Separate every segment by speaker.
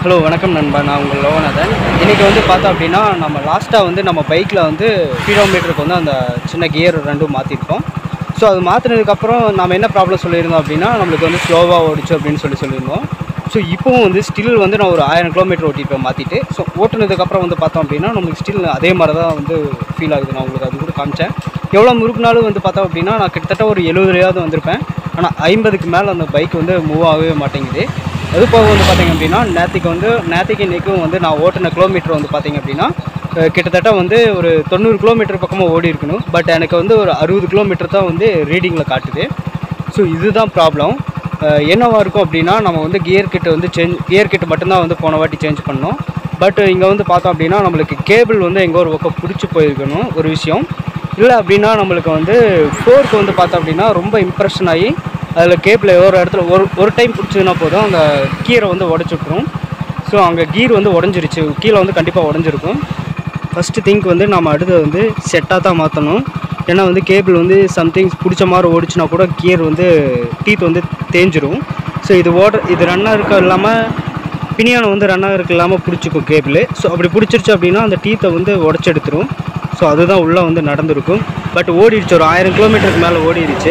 Speaker 1: hello வணக்கம் நண்பா நான் உங்கள் லோகநாதன் இன்றைக்கி வந்து பார்த்தோம் அப்படின்னா நம்ம லாஸ்ட்டாக வந்து நம்ம பைக்கில் வந்து ஸ்பீடோமீட்டருக்கு வந்து அந்த சின்ன கியர் ரெண்டும் மாற்றிருக்கோம் ஸோ அது மாற்றினதுக்கப்புறம் நம்ம என்ன ப்ராப்ளம் சொல்லியிருந்தோம் அப்படின்னா நம்மளுக்கு வந்து ஸ்லோவாக ஓடிச்சு அப்படின்னு சொல்லி சொல்லியிருந்தோம் ஸோ இப்போவும் வந்து ஸ்டில் வந்து நான் ஒரு ஆயிரம் கிலோமீட்டர் ஓட்டிப்பேன் மாற்றிட்டு ஸோ ஓட்டுனதுக்கப்புறம் வந்து பார்த்தோம் அப்படின்னா நம்மளுக்கு ஸ்டில் அதே மாதிரி தான் வந்து ஃபீல் ஆகுது நான் உங்களுக்கு அது கூட காமிச்சேன் எவ்வளோ முறுக்குனாலும் வந்து பார்த்தோம் அப்படின்னா நான் கிட்டத்தட்ட ஒரு எழுபதுலையாவது வந்திருப்பேன் ஆனால் ஐம்பதுக்கு மேலே அந்த பைக் வந்து மூவ் ஆகவே மாட்டேங்குது அது போக வந்து பார்த்தீங்க அப்படின்னா நேற்றுக்கு வந்து நேற்றுக்கு இன்றைக்கும் வந்து நான் ஓட்டின கிலோமீட்டர் வந்து பார்த்தீங்க அப்படின்னா அஹ், கிட்டத்தட்ட வந்து ஒரு தொண்ணூறு கிலோமீட்டர் பக்கமாக ஓடி இருக்கணும் பட் எனக்கு வந்து ஒரு அறுபது கிலோமீட்டர் தான் வந்து ரீடிங்கில் காட்டுது ஸோ இதுதான் ப்ராப்ளம் என்னவா இருக்கும் அப்படின்னா நம்ம வந்து கியர் கிட் வந்து சேஞ்ச் கியர் கிட் மட்டும்தான் வந்து போன வாட்டி சேஞ்ச் பண்ணோம் பட் இங்கே வந்து பார்த்தோம் அப்படின்னா நம்மளுக்கு கேபிள் வந்து எங்கோ ஒரு பக்கம் பிடிச்சி போயிருக்கணும் ஒரு விஷயம் இல்லை அப்படின்னா நம்மளுக்கு வந்து ஃபோர்க் வந்து பார்த்தோம் அப்படின்னா ரொம்ப இம்ப்ரெஷன் ஆகி அதில் கேபிள் ஏதோ ஒரு இடத்துல ஒரு ஒரு டைம் பிடிச்சதுன்னா போதும் அந்த கீரை வந்து உடச்சி விட்ரும் ஸோ அங்கே கீர் வந்து உடஞ்சிருச்சு கீழே வந்து கண்டிப்பாக உடஞ்சிருக்கும் ஃபஸ்ட்டு திங்க் வந்து நம்ம அடுத்து வந்து செட்டாக தான் மாற்றணும் ஏன்னா வந்து கேபிள் வந்து சம்திங்ஸ் பிடிச்ச மாதிரி ஓடிச்சுனா கூட கியர் வந்து டீத் வந்து தேஞ்சிரும் ஸோ இது ஓட இது ரன்னாக இருக்க இல்லாமல் பினியானை வந்து ரன்னாக இருக்க இல்லாமல் பிடிச்சிக்கும் கேபிள் ஸோ அப்படி பிடிச்சிருச்சு அப்படின்னா அந்த டீத்தை வந்து உடச்சி எடுத்துரும் ஸோ அதுதான் உள்ளே வந்து நடந்திருக்கும் பட் ஓடிடுச்சு ஒரு ஆயிரம் கிலோமீட்டருக்கு மேலே ஓடிடுச்சு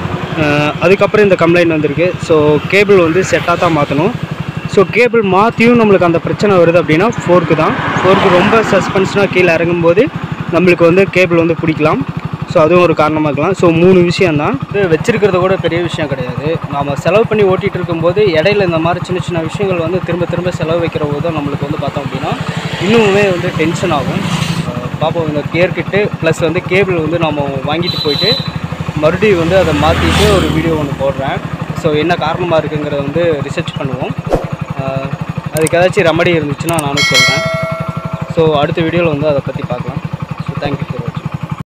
Speaker 1: அஹ் அதுக்கப்புறம் இந்த கம்ப்ளைண்ட் வந்திருக்கு ஸோ கேபிள் வந்து செட்டாக தான் மாற்றணும் ஸோ கேபிள் மாற்றியும் நம்மளுக்கு அந்த பிரச்சனை வருது அப்படின்னா ஃபோர்க்கு தான் ஃபோர்க்கு ரொம்ப சஸ்பென்ஷனாக கீழே இறங்கும்போது நம்மளுக்கு வந்து கேபிள் வந்து பிடிக்கலாம் ஸோ அதுவும் ஒரு காரணமாக இருக்கலாம் ஸோ மூணு விஷயந்தான் இது வச்சிருக்கிறது கூட பெரிய விஷயம் கிடையாது நாம் செலவு பண்ணி ஓட்டிகிட்டு இருக்கும்போது இடையில இந்த மாதிரி சின்ன சின்ன விஷயங்கள் வந்து திரும்ப திரும்ப செலவு வைக்கிற போது தான் நம்மளுக்கு வந்து பார்த்தோம் அப்படின்னா இன்னுமே வந்து டென்ஷன் ஆகும் அஹ் பார்ப்போம் இந்த கியர் கிட்டு ப்ளஸ் வந்து கேபிள் வந்து நம்ம வாங்கிட்டு போயிட்டு மறுபடியும் வந்து அதை மாற்றிட்டு ஒரு வீடியோ ஒன்று போடுறேன் ஸோ என்ன காரணமாக இருக்குங்கிறத வந்து ரிசர்ச் பண்ணுவோம் அஹ் அதுக்கு ஏதாச்சும் ரெமடி இருந்துச்சுன்னா நானும் சொல்கிறேன் ஸோ அடுத்த வீடியோவில் வந்து அதை பற்றி பார்க்கலாம் ஸோ தேங்க்யூ